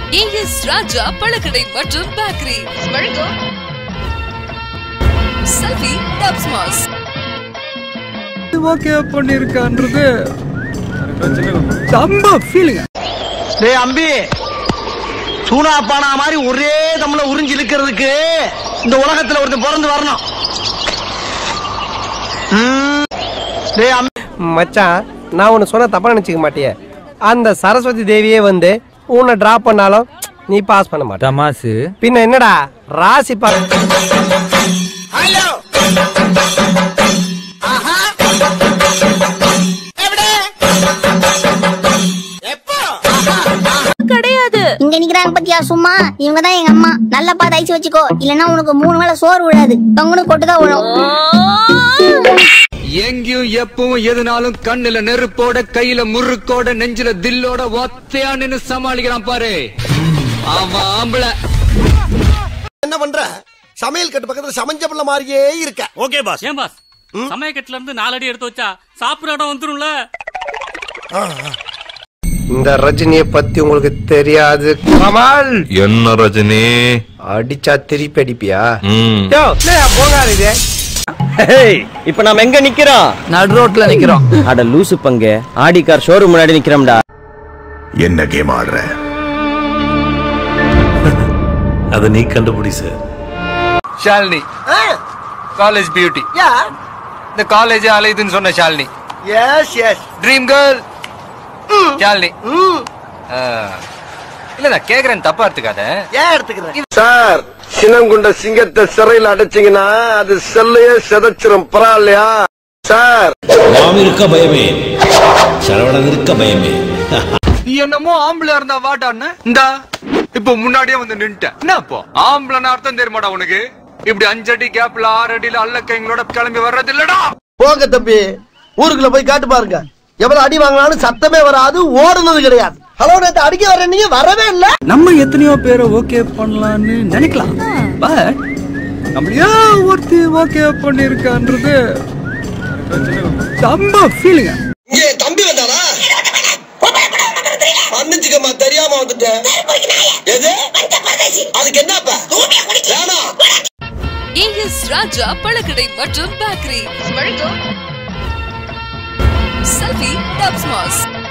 As ராஜா பழக்கடை மற்றும் bakery வழங்கும் selfie dubs mass okay பண்ணிருக்கான்றது ரொம்ப ஃபீலிங் டேய் அம்பி சூனா பானா மாதிரி ஒரே தம்ல உறிஞ்சு இழுக்கிறதுக்கு இந்த உலகத்துல ஒருத்தன் பிறந்து வரணும் ம். டேய் அம்பி மச்சான் நான் ஒன்று சொன்ன தப்பா நினச்சிக்க மாட்டியே அந்த சரஸ்வதி தேவியே வந்து உன்னை டிராப் பண்ணாலும் நீ பாஸ் பண்ண மாட்ட தமாசு பின்ன என்னடா ராசி பா இங்க நிக்கிறாங்க பத்தியா சும்மா இவங்க தான் எங்க அம்மா நல்லா பார்த்து ஐச்சு வச்சுக்கோ இல்லன்னா உனக்கு மூணு வேளை சோறு விழாது தொங்குனு கொட்டுதான் விழும் எங்கேயும் எப்பவும் எதுனாலும் கண்ணுல நெருப்போட கையில முறுக்கோட நெஞ்சில தில்லோட ஒத்தையா நின்னு சமாளிக்கிறான் பாரு அவன் ஆம்பளை என்ன பண்ற சமையல் கட்டு பக்கத்துல சமைஞ்ச பிள்ளை மாதிரியே இருக்க ஓகே பாஸ் ஏன் பாஸ் சமயக்கட்டுல இருந்து நாலடி எடுத்து வச்சா சாப்பிடுற இடம் வந்துரும்ல இந்த ரஜினியை பத்தி உங்களுக்கு தெரியாது கமால் என்ன ரஜினி அடிச்சா திருப்பி அடிப்பியா ம் யோ, என்னய்யா போகாது இது இப்ப நாம எங்க நிக்கிறோம் நடு ரோட்ல நிக்கிறோம் அட லூசு பங்கு ஆடி கார் ஷோரூம் முன்னாடி நிக்கிறோம்டா என்ன கேம் ஆடுற அதை நீ கண்டுபிடி சார் ஷாலினி காலேஜ் பியூட்டி இந்த காலேஜ் அலையுதுன்னு சொன்ன Shalini yes yes dream girl Shalini ஆ. இல்ல நான் கேக்குறேன் தப்பா எடுத்துக்காத ஏன் எடுத்துக்கிறேன் சார் சினங்குண்ட சிங்கத்தை சிறையில் அடைச்சிங்கன்னா அது செல்லையே செதைச்சிரும் பரவாயில்லையா சார் நாம் இருக்க பயமே சரவணன் இருக்க பயமே நீ என்னமோ ஆம்பளை இருந்தா வாட்டான்னு இந்தா இப்போ முன்னாடியே வந்து நின்ட்டேன் என்ன அப்போ ஆம்பளைன்னு அர்த்தம் தெரியுமாடா உனக்கு இப்படி அஞ்சடி கேப்ல ஆறு அடியில அல்ல கைங்களோட கிளம்பி வர்றது இல்லடா போங்க தம்பி ஊருக்குள்ள போய் காட்டு பாருங்க எவ்வளவு அடி வாங்கினாலும் சத்தமே வராது ஓடுனது கிடையாது ஹலோ நேத்து அடிக்க வர நீங்க வரவே இல்ல நம்ம எத்தனையோ பேரை ஓகே பண்ணலாம்னு நினைக்கலாம் பட் அப்படியே ஒருத்தி ஓகே பண்ணிருக்கான்றது ரொம்ப ஃபீலிங் இங்கே தம்பி வந்தானா மன்னிச்சுக்கம்மா தெரியாம வந்துட்டேன் எது அதுக்கு என்னப்பா வேணாம் ஏஎஸ் ராஜா பழக்கடை மற்றும் பேக்கரி வழங்கும் செல்ஃபி டப்ஸ் மாஸ்